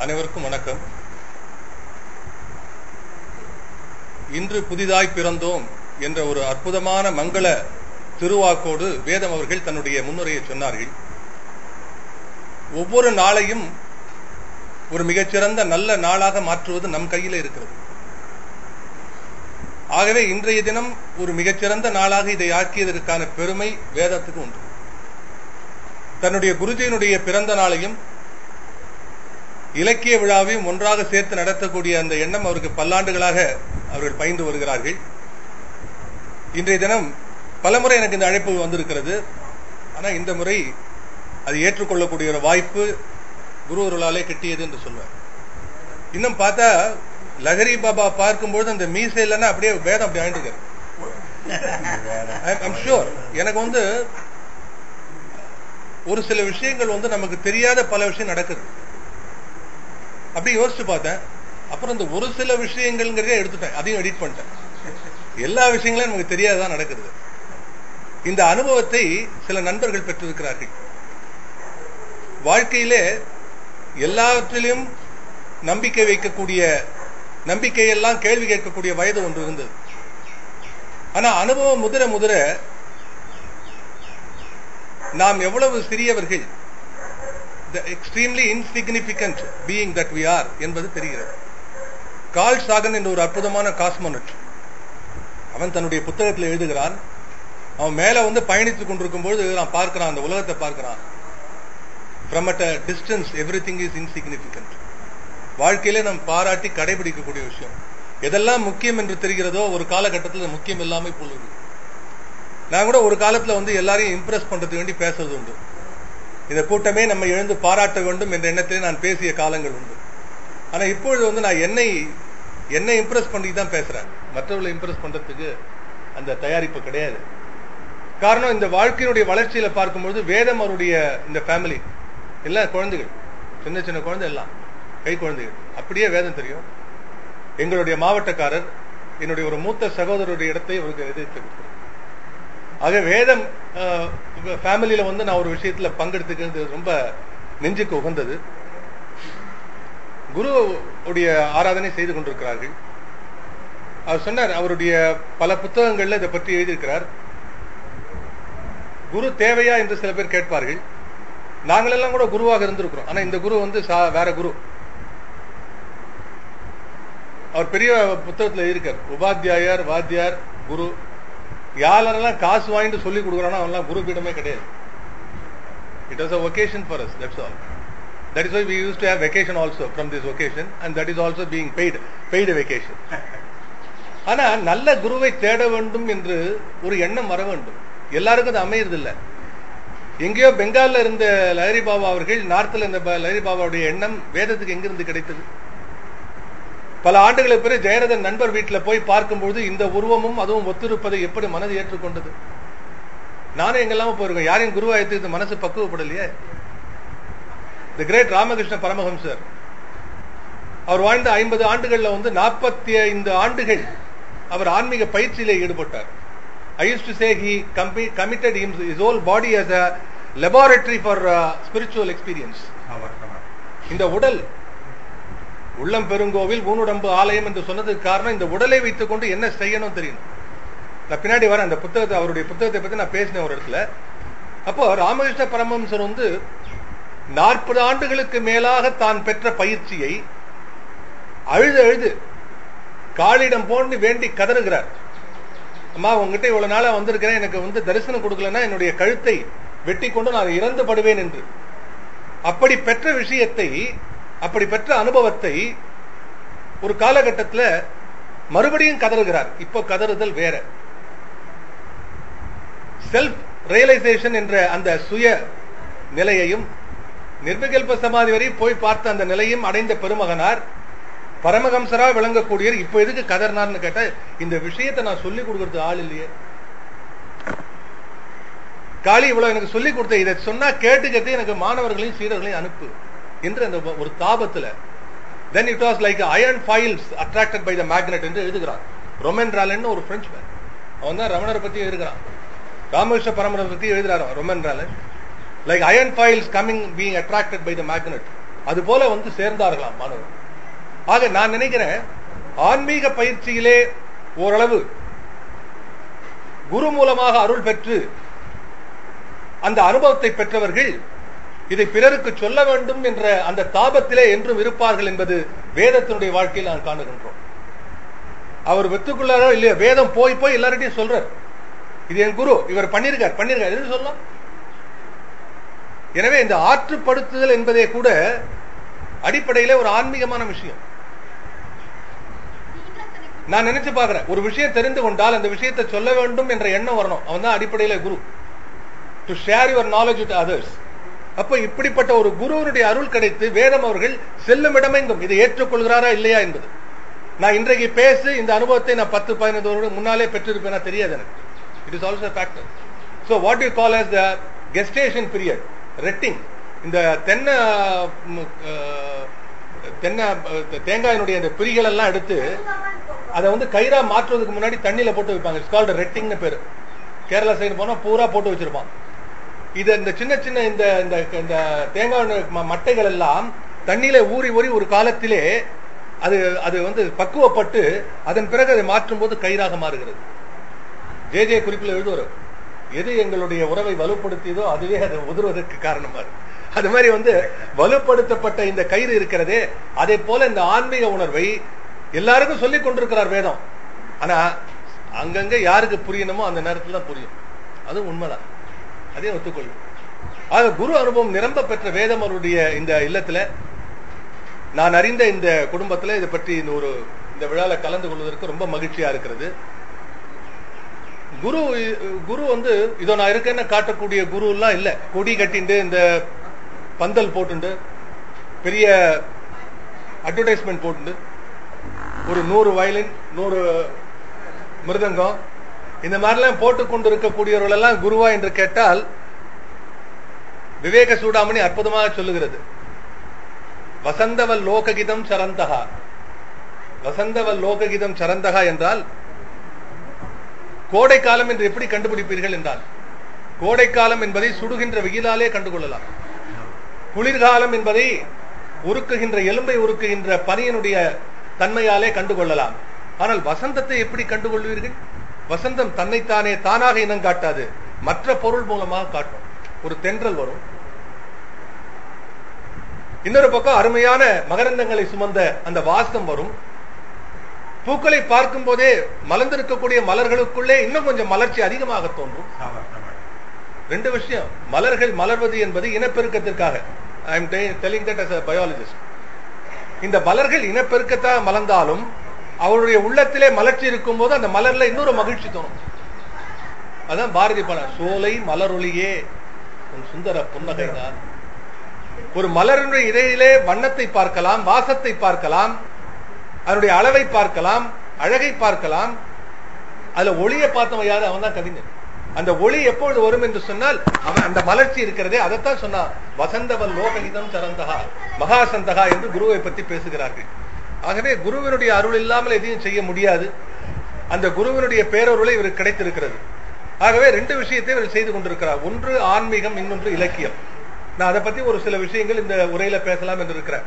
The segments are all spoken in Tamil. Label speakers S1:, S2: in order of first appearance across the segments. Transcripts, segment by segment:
S1: அனைவருக்கும் வணக்கம் இன்று புதிதாய் பிறந்தோம் என்ற ஒரு அற்புதமான மங்கள திருவாக்கோடு வேதம் அவர்கள் தன்னுடைய முன்னுரையை சொன்னார்கள் ஒவ்வொரு நாளையும் ஒரு மிகச்சிறந்த நல்ல நாளாக மாற்றுவது நம் கையில் இருக்கிறது ஆகவே இன்றைய தினம் ஒரு மிகச்சிறந்த நாளாக இதை ஆக்கியதற்கான பெருமை வேதத்துக்கு உண்டு தன்னுடைய குருஜியினுடைய பிறந்த நாளையும் இலக்கிய விழாவையும் ஒன்றாக சேர்த்து நடத்தக்கூடிய அந்த எண்ணம் அவருக்கு பல்லாண்டுகளாக அவர்கள் பயின்று வருகிறார்கள் இன்றைய தினம் பலமுறை எனக்கு இந்த அழைப்பு வந்திருக்கிறது ஆனா இந்த முறை அது ஏற்றுக்கொள்ளக்கூடிய ஒரு வாய்ப்பு குருவர்களாலே கிட்டியது என்று சொல்வேன் இன்னும் பார்த்தா லஹரி பாபா பார்க்கும்போது அந்த மீசை இல்லைன்னா அப்படியே வேதம் அப்படி ஆயிட்டு ஷூர் எனக்கு வந்து ஒரு சில விஷயங்கள் வந்து நமக்கு தெரியாத பல விஷயம் நடக்குது அப்படி யோசிச்சு பார்த்தேன் அப்புறம் இந்த ஒரு சில விஷயங்கள்ங்கிறதே எடுத்துட்டேன் அதையும் எடிட் பண்ணிட்டேன் எல்லா விஷயங்களும் நமக்கு தெரியாததான் நடக்கிறது இந்த அனுபவத்தை சில நண்பர்கள் பெற்றிருக்கிறார்கள் வாழ்க்கையிலே எல்லாவற்றிலும் நம்பிக்கை வைக்கக்கூடிய நம்பிக்கையெல்லாம் கேள்வி கேட்கக்கூடிய வயது ஒன்று இருந்தது ஆனா அனுபவம் முதிர முதிர நாம் எவ்வளவு சிறியவர்கள் the extremely insignificant being that we are என்பது தெரிகிறது கால் சாகன் என்ற ஒரு அற்புதமான காஸ்மோனட் அவன் தன்னுடைய புத்தகத்தில் எழுதுகிறான் அவன் மேல வந்து பயணித்துக் கொண்டிருக்கும் பொழுது நான் பார்க்கிறான் அந்த உலகத்தை பார்க்கிறான் from at a distance everything is insignificant வாழ்க்கையிலே நாம் பாராட்டி கடைபிடிக்கக்கூடிய விஷயம் எதெல்லாம் முக்கியம் என்று தெரிகிறதோ ஒரு காலகட்டத்தில் முக்கியம் இல்லாமல் போகுது நான் கூட ஒரு காலத்துல வந்து எல்லாரையும் இம்ப்ரெஸ் பண்றதுக்கு வேண்டி பேசுறது உண்டு இந்த கூட்டமே நம்ம எழுந்து பாராட்ட வேண்டும் என்ற எண்ணத்திலே நான் பேசிய காலங்கள் உண்டு ஆனா இப்பொழுது வந்து நான் என்னை என்னை இம்ப்ரெஸ் பண்ணி தான் பேசுறேன் மற்றவர்களை இம்ப்ரெஸ் பண்றதுக்கு அந்த தயாரிப்பு கிடையாது காரணம் இந்த வாழ்க்கையினுடைய வளர்ச்சியில பார்க்கும்போது வேதம் அவருடைய இந்த ஃபேமிலி எல்லாம் குழந்தைகள் சின்ன சின்ன குழந்தை எல்லாம் கை குழந்தைகள் அப்படியே வேதம் தெரியும் எங்களுடைய மாவட்டக்காரர் என்னுடைய ஒரு மூத்த சகோதரருடைய இடத்தை அவருக்கு எதிர்த்து கொடுத்தார் ஆக வேதம் ஃபேமிலியில வந்து நான் ஒரு விஷயத்துல பங்கெடுத்துக்கிறது ரொம்ப நெஞ்சுக்கு உகந்தது குரு உடைய ஆராதனை செய்து கொண்டிருக்கிறார்கள் அவர் சொன்னார் அவருடைய பல புத்தகங்கள்ல இதை பற்றி எழுதியிருக்கிறார் குரு தேவையா என்று சில பேர் கேட்பார்கள் நாங்கள் எல்லாம் கூட குருவாக இருந்திருக்கிறோம் ஆனா இந்த குரு வந்து வேற குரு அவர் பெரிய புத்தகத்துல இருக்கார் உபாத்தியாயர் வாத்தியார் குரு யாரெல்லாம் காசு வாங்கிட்டு சொல்லி கொடுக்குறானோ அவன்லாம் குரு பீடமே கிடையாது it was a vocation for us that's all that is why we used to have vacation also from this vocation and that is also being paid paid vacation ஆனா நல்ல குருவை தேட வேண்டும் என்று ஒரு எண்ணம் வர வேண்டும் எல்லாருக்கும் அது அமையறது இல்லை எங்கேயோ பெங்கால்ல இருந்த லஹரி பாபா அவர்கள் நார்த்தில் இருந்த லஹரி பாபாவுடைய எண்ணம் வேதத்துக்கு எங்கிருந்து கிடைத்தது பல ஆண்டுகளுக்கு பிறகு ஜெயரதன் நண்பர் வீட்டில் போய் பார்க்கும்போது இந்த உருவமும் அதுவும் ஒத்திருப்பதை எப்படி மனது ஏற்றுக்கொண்டது நானும் எங்கெல்லாம போயிருக்கோம் யாரையும் குருவா ஏற்று மனசு பக்குவப்படலையே தி கிரேட் ராமகிருஷ்ண பரமஹம்சர் அவர் வாழ்ந்த ஐம்பது ஆண்டுகள்ல வந்து நாற்பத்தி ஐந்து ஆண்டுகள் அவர் ஆன்மீக பயிற்சியில ஈடுபட்டார் I used to say he committed is whole body as a laboratory for spiritual experience இந்த உடல் உள்ளம் பெருங்கோவில் ஊனுடம்பு ஆலயம் என்று சொன்னதுக்கு காரணம் இந்த உடலை வைத்துக் கொண்டு என்ன செய்யணும் தெரியும் நான் பின்னாடி வரேன் அந்த புத்தகத்தை அவருடைய புத்தகத்தை பத்தி நான் பேசினேன் ஒரு இடத்துல அப்போ ராமகிருஷ்ண பரமஹம்சர் வந்து நாற்பது ஆண்டுகளுக்கு மேலாக தான் பெற்ற பயிற்சியை அழுது அழுது காலிடம் போன்று வேண்டி கதறுகிறார் அம்மா உங்ககிட்ட இவ்வளவு நாளா வந்திருக்கிறேன் எனக்கு வந்து தரிசனம் கொடுக்கலன்னா என்னுடைய கழுத்தை வெட்டி கொண்டு நான் இறந்து படுவேன் என்று அப்படி பெற்ற விஷயத்தை அப்படி பெற்ற அனுபவத்தை ஒரு காலகட்டத்தில் மறுபடியும் கதறுகிறார் இப்போ கதறுதல் வேற செல்ஃப் ரியலைசேஷன் என்ற அந்த சுய நிலையையும் நிர்விகல்ப சமாதி வரை போய் பார்த்த அந்த நிலையும் அடைந்த பெருமகனார் பரமஹம்சரா விளங்கக்கூடிய இப்ப எதுக்கு கதர்னார்னு கேட்டா இந்த விஷயத்தை நான் சொல்லி கொடுக்கறது ஆள் இல்லையே காளி இவ்வளவு எனக்கு சொல்லி கொடுத்த இதை சொன்னா கேட்டுக்கிட்டு எனக்கு மாணவர்களையும் சீடர்களையும் அனுப்பு என்று அந்த ஒரு தாபத்துல then it was like iron files attracted by the magnet என்று எழுதுகிறான் ரொமன் ராலன் ஒரு பிரெஞ்சு மேன் அவன் தான் ரமணரை பத்தி எழுதுகிறான் ராமகிருஷ்ண பரமரை பத்தி எழுதுறாரு Romain Rolland like iron files coming being attracted by the magnet அது போல வந்து சேர்ந்தார்களாம் மாணவர் ஆக நான் நினைக்கிறேன் ஆன்மீக பயிற்சியிலே ஓரளவு குரு மூலமாக அருள் பெற்று அந்த அனுபவத்தை பெற்றவர்கள் இதை பிறருக்கு சொல்ல வேண்டும் என்ற அந்த தாபத்திலே என்றும் இருப்பார்கள் என்பது வேதத்தினுடைய வாழ்க்கையில் நான் காணுகின்றோம் அவர் வெத்துக்குள்ளாரோ இல்லையோ வேதம் போய் போய் எல்லார்ட்டையும் சொல்றார் இது என் குரு இவர் பண்ணிருக்கார் பண்ணிருக்கார் எது சொல்லலாம் எனவே இந்த ஆற்றுப்படுத்துதல் என்பதே கூட அடிப்படையில ஒரு ஆன்மீகமான விஷயம் நான் நினைச்சு பாக்குறேன் ஒரு விஷயம் தெரிந்து கொண்டால் அந்த விஷயத்தை சொல்ல வேண்டும் என்ற எண்ணம் வரணும் அவன் தான் அடிப்படையில guru to share your knowledge with others அப்ப இப்படிப்பட்ட ஒரு குருவனுடைய அருள் கிடைத்து வேதம் அவர்கள் செல்லும் இடமெங்கும் இதை ஏற்றுக்கொள்கிறாரா இல்லையா என்பது நான் இன்றைக்கு பேசு இந்த அனுபவத்தை நான் பத்து பதினைந்து வருடம் முன்னாலே பெற்றிருப்பேனா தெரியாது எனக்கு it is also factor so what you call as the gestation period ரெட்டிங் இந்த தென்னை ம், அஹ், தென்னை அஹ், தேங்காயினுடைய அந்த பிரிகள் எல்லாம் எடுத்து அதை வந்து கயிறா மாற்றுவதற்கு முன்னாடி தண்ணியில போட்டு வைப்பாங்க இட்ஸ் கால்டு ரெட்டிங்னு பேரு கேரளா சைடு போனா பூரா போட்டு வச்சிருப்பான் இது இந்த சின்ன சின்ன இந்த இந்த இந்த தேங்காய் ம- மட்டைகள் எல்லாம் தண்ணியில ஊறி ஊறி ஒரு காலத்திலே அது அது வந்து பக்குவப்பட்டு அதன் பிறகு அதை மாற்றும் போது கயிறாக மாறுகிறது ஜே ஜே குறிப்பில் எழுதுவார் எது எங்களுடைய உறவை வலுப்படுத்தியதோ அதுவே அது உதிர்வதற்கு காரணமா இருக்கு அது மாதிரி வந்து வலுப்படுத்தப்பட்ட இந்த கயிறு இருக்கிறதே அதே போல இந்த ஆன்மீக உணர்வை எல்லாருக்கும் சொல்லிக் கொண்டிருக்கிறார் வேதம் ஆனா அங்கங்க யாருக்கு புரியணுமோ அந்த நேரத்துல தான் புரியும் அது உண்மைதான் அதையும் ஒத்துக்கொள்ளும் ஆக குரு அனுபவம் நிரம்ப பெற்ற வேதம் அவருடைய இந்த இல்லத்துல நான் அறிந்த இந்த குடும்பத்துல இதை பற்றி இந்த ஒரு இந்த விழால கலந்து கொள்வதற்கு ரொம்ப மகிழ்ச்சியா இருக்கிறது குரு குரு வந்து இதோ நான் இருக்கேன்னு காட்டக்கூடிய குரு எல்லாம் இல்ல கொடி கட்டிண்டு இந்த பந்தல் போட்டுண்டு பெரிய அட்வர்டைஸ்மெண்ட் போட்டுண்டு ஒரு நூறு வயலின் நூறு மிருதங்கம் இந்த மாதிரிலாம் போட்டு கொண்டு இருக்கக்கூடியவர்கள் எல்லாம் குருவா என்று கேட்டால் விவேக சூடாமணி அற்புதமாக சொல்லுகிறது வசந்தவல் லோககிதம் சரந்தகா வசந்தவல் லோககிதம் சரந்தகா என்றால் கோடை காலம் என்று எப்படி கண்டுபிடிப்பீர்கள் என்றால் கோடை காலம் என்பதை சுடுகின்ற வெயிலாலே கண்டுகொள்ளலாம் குளிர்காலம் என்பதை உருக்குகின்ற எலும்பை உருக்குகின்ற பனியனுடைய தன்மையாலே கண்டுகொள்ளலாம் ஆனால் வசந்தத்தை எப்படி கண்டுகொள்வீர்கள் வசந்தம் தன்னைத்தானே தானாக இனம் காட்டாது மற்ற பொருள் மூலமாக காட்டும் ஒரு தென்றல் வரும் இன்னொரு பக்கம் அருமையான மகரந்தங்களை சுமந்த அந்த வாசம் வரும் பூக்களை பார்க்கும் போதே மலர்ந்திருக்கக்கூடிய மலர்களுக்குள்ளே இன்னும் கொஞ்சம் மலர்ச்சி அதிகமாக தோன்றும் ரெண்டு விஷயம் மலர்கள் மலர்வது என்பது இனப்பெருக்கத்திற்காக I am telling that as a biologist இந்த மலர்கள் இனப்பெருக்கத்தாக மலர்ந்தாலும் அவருடைய உள்ளத்திலே மலர்ச்சி இருக்கும் போது அந்த மலர்ல இன்னொரு மகிழ்ச்சி தோணும் அதான் பாரதி பாடல் சோலை மலரொளியே உன் சுந்தர புன்னகைதான் ஒரு மலரினுடைய இடையிலே வண்ணத்தை பார்க்கலாம் வாசத்தை பார்க்கலாம் அதனுடைய அளவை பார்க்கலாம் அழகை பார்க்கலாம் அதுல ஒளியை பார்த்தவன் யாரு அவன் தான் கவிஞன் அந்த ஒளி எப்பொழுது வரும் என்று சொன்னால் அவன் அந்த மலர்ச்சி இருக்கிறதே அதைத்தான் சொன்னான் வசந்தவன் லோககிதம் சரந்தகா மகாசந்தகா என்று குருவை பற்றி பேசுகிறார்கள் ஆகவே குருவினுடைய அருள் இல்லாமல் எதையும் செய்ய முடியாது அந்த குருவினுடைய பேரருளை இவருக்கு கிடைத்திருக்கிறது ஆகவே ரெண்டு விஷயத்தை இவர் செய்து கொண்டிருக்கிறார் ஒன்று ஆன்மீகம் இன்னொன்று இலக்கியம் நான் அதை பத்தி ஒரு சில விஷயங்கள் இந்த உரையில பேசலாம் என்று இருக்கிறேன்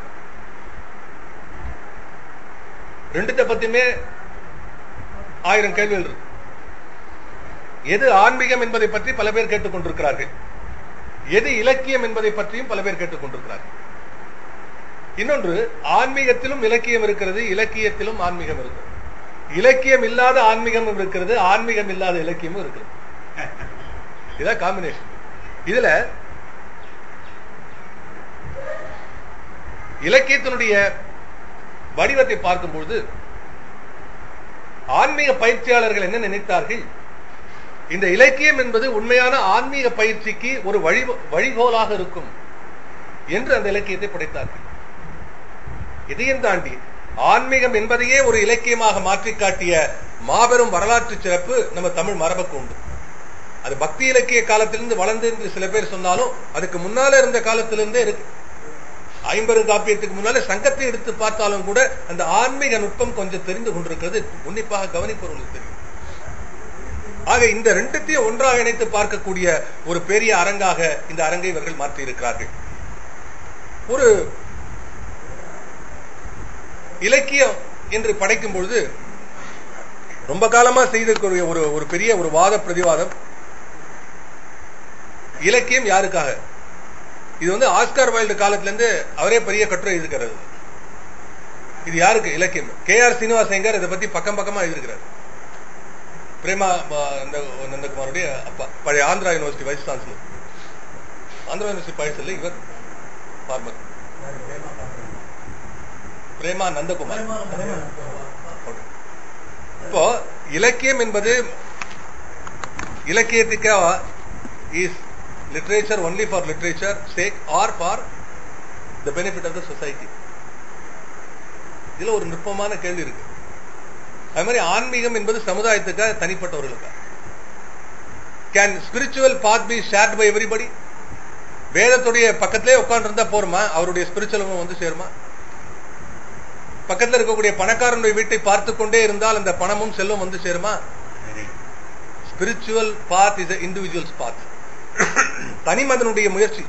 S1: ரெண்டுத்த பத்தியுமே ஆயிரம் கேள்விகள் இருக்கு எது ஆன்மீகம் என்பதை பற்றி பல பேர் கேட்டுக்கொண்டிருக்கிறார்கள் எது இலக்கியம் என்பதை பற்றியும் பல பேர் கேட்டுக்கொண்டிருக்கிறார்கள் இன்னொன்று ஆன்மீகத்திலும் இலக்கியம் இருக்கிறது இலக்கியத்திலும் ஆன்மீகம் இருக்கிறது இலக்கியம் இல்லாத ஆன்மீகமும் இருக்கிறது ஆன்மீகம் இல்லாத இலக்கியமும் இருக்கிறது இதான் காம்பினேஷன் இதுல இலக்கியத்தினுடைய வடிவத்தை பார்க்கும்பொழுது ஆன்மீக பயிற்சியாளர்கள் என்ன நினைத்தார்கள் இந்த இலக்கியம் என்பது உண்மையான ஆன்மீக பயிற்சிக்கு ஒரு வழி வழிகோலாக இருக்கும் என்று அந்த இலக்கியத்தை படைத்தார்கள் இதையும் தாண்டி ஆன்மீகம் என்பதையே ஒரு இலக்கியமாக மாற்றி காட்டிய மாபெரும் வரலாற்று சிறப்பு நம்ம தமிழ் மரபுக்கு உண்டு அது பக்தி இலக்கிய காலத்திலிருந்து வளர்ந்து என்று சில பேர் சொன்னாலும் அதுக்கு முன்னால இருந்த காலத்திலிருந்தே இருக்கு ஐம்பெரும் காப்பியத்துக்கு முன்னாலே சங்கத்தை எடுத்து பார்த்தாலும் கூட அந்த ஆன்மீக நுட்பம் கொஞ்சம் தெரிந்து கொண்டிருக்கிறது உன்னிப்பாக கவனிப்பவர்களுக்கு தெரியும் ஆக இந்த ரெண்டுத்தையும் ஒன்றாக இணைத்து பார்க்கக்கூடிய ஒரு பெரிய அரங்காக இந்த அரங்கை இவர்கள் மாற்றி இருக்கிறார்கள் ஒரு இலக்கியம் என்று படைக்கும் பொழுது ரொம்ப காலமா செய்திருக்கிற ஒரு ஒரு பெரிய ஒரு வாத பிரதிவாதம் இலக்கியம் யாருக்காக இது வந்து ஆஸ்கார் வைல்டு காலத்துல இருந்து அவரே பெரிய கட்டுரை எழுதிருக்கிறாரு இது யாருக்கு இலக்கியம் கே ஆர் சீனிவாசங்கர் இதை பத்தி பக்கம் பக்கமா எழுதிருக்கிறார் பிரேமா ம- இந்த நந்தகுமாருடைய அப்பா பழைய Andhra university vice chancellor Andhra university பழசில் இவர் ஃபார்மர் பிரேமா நந்தகுமார் Okay. இப்போ இலக்கியம் என்பது இலக்கியத்துக்கு is literature only for literature sake or for the benefit of the society இதுல ஒரு நுட்பமான கேள்வி இருக்கு அது மாதிரி ஆன்மீகம் என்பது சமுதாயத்துக்காக தனிப்பட்டவர்களுக்காக can spiritual path be shared by everybody வேதத்துடைய பக்கத்திலே உட்கார்ந்து இருந்தா போருமா அவருடைய ஸ்பிரிச்சுவலும் வந்து சேருமா பக்கத்துல இருக்கக்கூடிய பணக்காரனுடைய வீட்டை பார்த்து கொண்டே இருந்தால் அந்த பணமும் செல்வம் வந்து சேருமா spiritual path is individual's path தனி மனிதனுடைய முயற்சி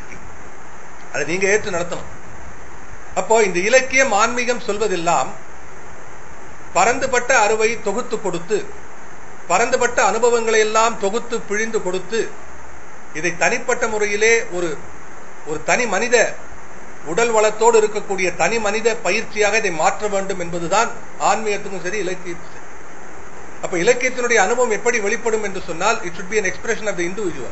S1: அதை நீங்க ஏற்று நடத்தணும் அப்போ இந்த இலக்கியம் ஆன்மீகம் சொல்வதெல்லாம் பரந்துபட்ட அறுவை தொகுத்து கொடுத்து பரந்துபட்ட அனுபவங்களை எல்லாம் தொகுத்து பிழிந்து கொடுத்து இதை தனிப்பட்ட முறையிலே ஒரு ஒரு தனி மனித உடல் வளத்தோடு இருக்கக்கூடிய தனி மனித பயிற்சியாக இதை மாற்ற வேண்டும் என்பதுதான் ஆன்மீகத்துக்கும் சரி இலக்கியத்துக்கும் சரி அப்ப இலக்கியத்தினுடைய அனுபவம் எப்படி வெளிப்படும் என்று சொன்னால் it should be an expression of the individual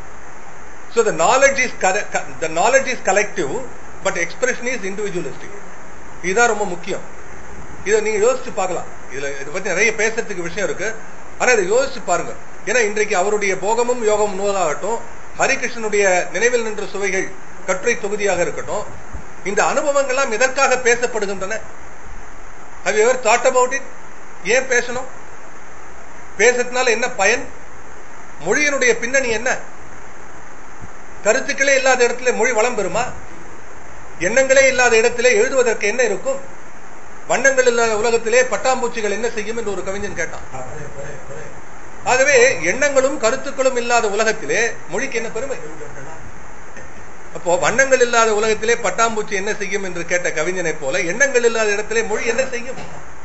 S1: so the knowledge is corre- co- the knowledge is collective but expression is individualistic இதுதான் ரொம்ப முக்கியம் இதை நீங்க யோசிச்சு பார்க்கலாம் இதுல இதை பத்தி நிறைய பேசுறதுக்கு விஷயம் இருக்கு ஆனா இதை யோசிச்சு பாருங்க ஏன்னா இன்றைக்கு அவருடைய போகமும் யோகமும் நூலாகட்டும் ஹரிகிருஷ்ணனுடைய நினைவில் நின்ற சுவைகள் கட்டுரை தொகுதியாக இருக்கட்டும் இந்த அனுபவங்கள்லாம் எதற்காக பேசப்படுகின்றன have you ever thought about it ஏன் பேசணும் பேசுறதுனால என்ன பயன் மொழியினுடைய பின்னணி என்ன கருத்துக்களே இல்லாத இடத்துல மொழி வளம் பெறுமா எண்ணங்களே இல்லாத இடத்திலே எழுதுவதற்கு என்ன இருக்கும் வண்ணங்கள் இல்லாத உலகத்திலே பட்டாம்பூச்சிகள் என்ன செய்யும் என்று ஒரு கவிஞன் கேட்டான் ஆகவே எண்ணங்களும் கருத்துக்களும் இல்லாத உலகத்திலே மொழிக்கு என்ன பெருமை அப்போ வண்ணங்கள் இல்லாத உலகத்திலே பட்டாம்பூச்சி என்ன செய்யும் என்று கேட்ட கவிஞனை போல எண்ணங்கள் இல்லாத இடத்திலே மொழி என்ன செய்யும்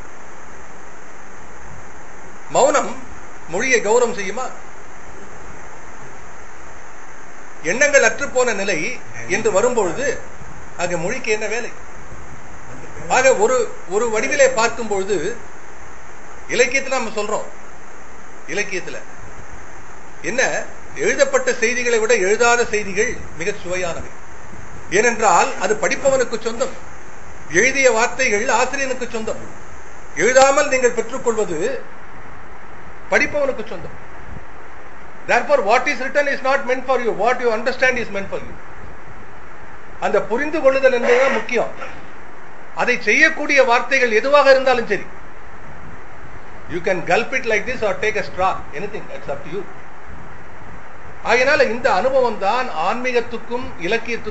S1: மௌனம் மொழியை கௌரவம் செய்யுமா எண்ணங்கள் அற்றுப்போன நிலை என்று வரும்பொழுது ஆக மொழிக்கு என்ன வேலை ஆக ஒரு ஒரு வடிவிலே பார்க்கும் பொழுது இலக்கியத்துல நம்ம சொல்றோம் இலக்கியத்துல என்ன எழுதப்பட்ட செய்திகளை விட எழுதாத செய்திகள் மிக சுவையானவை ஏனென்றால் அது படிப்பவனுக்கு சொந்தம் எழுதிய வார்த்தைகள் ஆசிரியனுக்கு சொந்தம் எழுதாமல் நீங்கள் பெற்றுக்கொள்வது படிப்பவனுக்கு சொந்தம் therefore what is written is not meant for you what you understand is meant for you அந்த புரிந்து கொள்ளுதல் என்பதுதான் முக்கியம் அதை செய்யக்கூடிய வார்த்தைகள் எதுவாக இருந்தாலும் சரி you can gulp it like this or take a straw anything it's up to you ஆகையினால இந்த அனுபவம் தான் ஆன்மீகத்துக்கும் இலக்கியத்துக்கும்